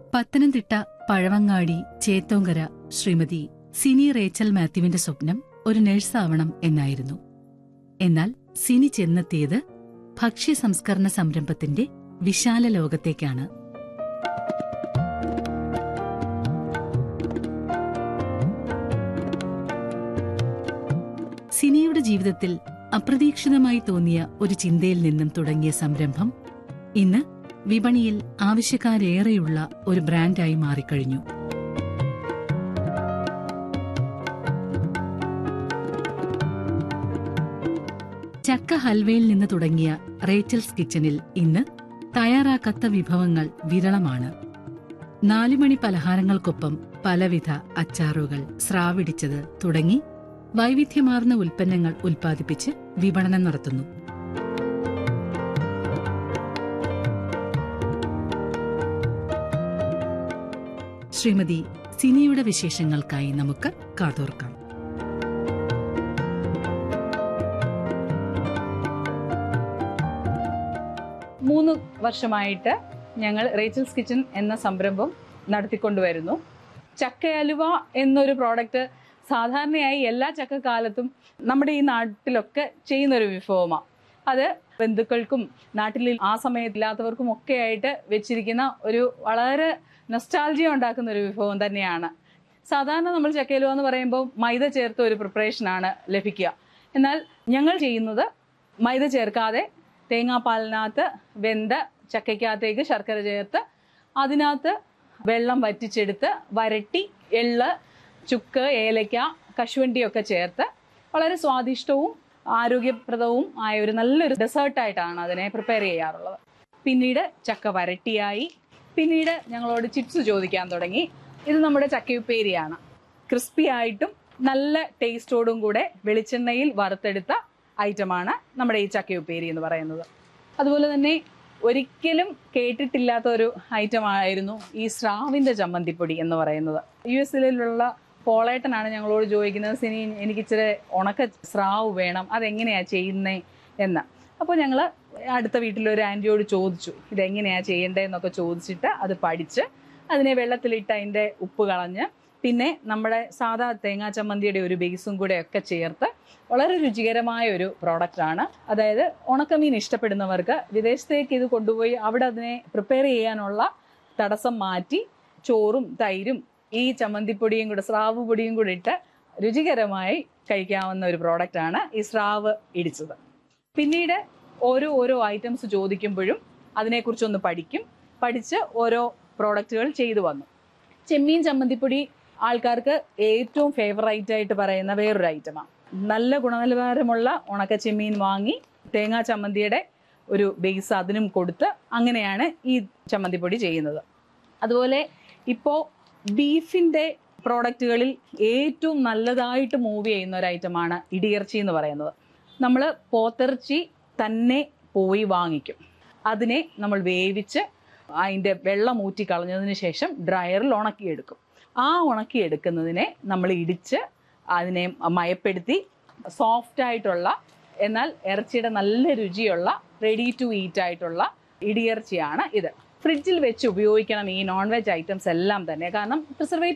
Pathanamthitta Pazhavangadi Chethonkara Srimathi Sini Rachel മാത്യുവിന്റെ സ്വപ്നം ഒരു നഴ്സാവണം എന്നായിരുന്നു എന്നാൽ സിനി ചെന്നെത്തിയത് ഭക്ഷ്യ സംസ്കരണ സംരംഭത്തിന്റെ വിശാല ലോകത്തേക്കാണ് സിനിയുടെ ജീവിതത്തിൽ അപ്രതീക്ഷിതമായി തോന്നിയ ഒരു ചിന്തയിൽ നിന്നും തുടങ്ങിയ സംരംഭം ഇന്ന് വിപണിയിൽ ആവശ്യക്കാരേറെയുള്ള ഒരു ബ്രാൻഡായി മാറിക്കഴിഞ്ഞു ചക്ക ഹൽവയിൽ നിന്ന് തുടങ്ങിയ റേച്ചൽസ് കിച്ചണിൽ ഇന്ന് തയ്യാറാക്കാത്ത വിഭവങ്ങൾ വിരളമാണ് നാലുമണി പലഹാരങ്ങൾക്കൊപ്പം പലവിധ അച്ചാറുകൾ സ്രാവിടിച്ചത് തുടങ്ങി വൈവിധ്യമാർന്ന ഉൽപ്പന്നങ്ങൾ ഉൽപ്പാദിപ്പിച്ച് വിപണനം നടത്തുന്നു ശ്രീമതി സിനിയുടെ വിശേഷങ്ങൾക്കായി നമുക്ക് കാതോർക്കാം മൂന്ന് വർഷമായിട്ട് ഞങ്ങൾ റേച്ചൽസ് കിച്ചൺ എന്ന സംരംഭം നടത്തിക്കൊണ്ടുവരുന്നു ചക്കയലുവ എന്നൊരു പ്രോഡക്റ്റ് സാധാരണയായി എല്ലാ ചക്കക്കാലത്തും നമ്മുടെ ഈ നാട്ടിലൊക്കെ ചെയ്യുന്ന ഒരു വിഭവമാണ് അത് ബന്ധുക്കൾക്കും നാട്ടിൽ ആ സമയത്തില്ലാത്തവർക്കും ഒക്കെ ആയിട്ട് വെച്ചിരിക്കുന്ന ഒരു വളരെ നൊസ്റ്റാൾജിയ ഉണ്ടാക്കുന്ന ഒരു വിഭവം തന്നെയാണ് സാധാരണ നമ്മൾ ചക്കയലുവ എന്ന് പറയുമ്പോൾ മൈദ ചേർത്ത ഒരു പ്രിപ്പറേഷനാണ് ലഭിക്കുക എന്നാൽ ഞങ്ങൾ ചെയ്യുന്നത് മൈദ ചേർക്കാതെ തേങ്ങാപ്പാലിനകത്ത് വെന്ത ചക്കയ്ക്കകത്തേക്ക് ശർക്കര ചേർത്ത് അതിനകത്ത് വെള്ളം വറ്റിച്ചെടുത്ത് വരട്ടി എള്ള് ചുക്ക് ഏലയ്ക്ക കശുവണ്ടിയൊക്കെ ചേർത്ത് വളരെ സ്വാദിഷ്ടവും ആരോഗ്യപ്രദവും ആയ ഒരു നല്ലൊരു ഡെസേർട്ടായിട്ടാണ് അതിനെ പ്രിപ്പയർ ചെയ്യാറുള്ളത് പിന്നീട് ചക്ക വരട്ടിയായി പിന്നീട് ഞങ്ങളോട് ചിപ്സ് ചോദിക്കാൻ തുടങ്ങി ഇത് നമ്മുടെ ചക്കയുപ്പേരിയാണ് ക്രിസ്പി ആയിട്ടും നല്ല ടേസ്റ്റോടും കൂടെ വെളിച്ചെണ്ണയിൽ വറുത്തെടുത്ത ഐറ്റമാണ് നമ്മുടെ ഈ ചക്കയുപ്പേരി എന്ന് പറയുന്നത് അതുപോലെ തന്നെ ഒരിക്കലും കേട്ടിട്ടില്ലാത്ത ഒരു ഐറ്റം ആയിരുന്നു ഈ സ്രാവിന്റെ ചമ്മന്തിപ്പൊടി എന്ന് പറയുന്നത് യു എസിലുള്ള പോളേട്ടനാണ് ഞങ്ങളോട് ചോദിക്കുന്നത് സിനി എനിക്ക് ഇച്ചിരി ഉണക്ക സ്രാവ് വേണം അതെങ്ങനെയാ ചെയ്യുന്നേ എന്ന് അപ്പോൾ ഞങ്ങൾ അടുത്ത വീട്ടിലൊരു ആൻറ്റിയോട് ചോദിച്ചു ഇതെങ്ങനെയാ ചെയ്യേണ്ടതെന്നൊക്കെ ചോദിച്ചിട്ട് അത് പഠിച്ച് അതിനെ വെള്ളത്തിലിട്ട് അതിൻ്റെ ഉപ്പ് കളഞ്ഞ് പിന്നെ നമ്മുടെ സാധാ തേങ്ങാ ചമ്മന്തിയുടെ ഒരു ബേസും കൂടെ ഒക്കെ ചേർത്ത് വളരെ രുചികരമായ ഒരു പ്രോഡക്റ്റ് ആണ് അതായത് ഉണക്കമീൻ ഇഷ്ടപ്പെടുന്നവർക്ക് വിദേശത്തേക്ക് ഇത് കൊണ്ടുപോയി അവിടെ അതിനെ പ്രിപ്പയർ ചെയ്യാനുള്ള തടസ്സം മാറ്റി ചോറും തൈരും ഈ ചമ്മന്തിപ്പൊടിയും കൂടെ സ്രാവ് പൊടിയും കൂടി ഇട്ട് രുചികരമായി കഴിക്കാവുന്ന ഒരു പ്രോഡക്റ്റ് ആണ് ഈ സ്രാവ് ഇടിച്ചത് പിന്നീട് ഓരോ ഓരോ ഐറ്റംസ് ചോദിക്കുമ്പോഴും അതിനെക്കുറിച്ചൊന്ന് പഠിക്കും പഠിച്ച് ഓരോ പ്രോഡക്റ്റുകൾ ചെയ്തു വന്നു ചെമ്മീൻ ചമ്മന്തിപ്പൊടി ആൾക്കാർക്ക് ഏറ്റവും ഫേവറേറ്റ് ആയിട്ട് പറയുന്ന വേറൊരു ഐറ്റമാണ് നല്ല ഗുണനിലവാരമുള്ള ഉണക്ക ചെമ്മീൻ വാങ്ങി തേങ്ങാ ചമ്മന്തിയുടെ ഒരു ബേസ് അതിനും കൊടുത്ത് അങ്ങനെയാണ് ഈ ചമ്മന്തിപ്പൊടി ചെയ്യുന്നത് അതുപോലെ ഇപ്പോൾ ബീഫിൻ്റെ പ്രോഡക്റ്റുകളിൽ ഏറ്റവും നല്ലതായിട്ട് മൂവ് ചെയ്യുന്ന ഒരു ഐറ്റമാണ് ഇടിയിറച്ചി എന്ന് പറയുന്നത് നമ്മൾ പോത്തിറച്ചി തന്നെ പോയി വാങ്ങിക്കും അതിനെ നമ്മൾ വേവിച്ച് അതിൻ്റെ വെള്ളം ഊറ്റി കളഞ്ഞതിന് ശേഷം ഡ്രയറിൽ ഉണക്കിയെടുക്കും ആ ഉണക്കിയെടുക്കുന്നതിനെ നമ്മൾ ഇടിച്ച് അതിനെ മയപ്പെടുത്തി സോഫ്റ്റ് ആയിട്ടുള്ള എന്നാൽ ഇറച്ചിയുടെ നല്ല രുചിയുള്ള റെഡി ടു ഈറ്റ് ആയിട്ടുള്ള ഇടിയിറച്ചിയാണ് ഇത് ഫ്രിഡ്ജിൽ വെച്ച് ഉപയോഗിക്കണം ഈ നോൺ വെജ് ഐറ്റംസ് എല്ലാം തന്നെ കാരണം പ്രിസർവേറ്റീവ്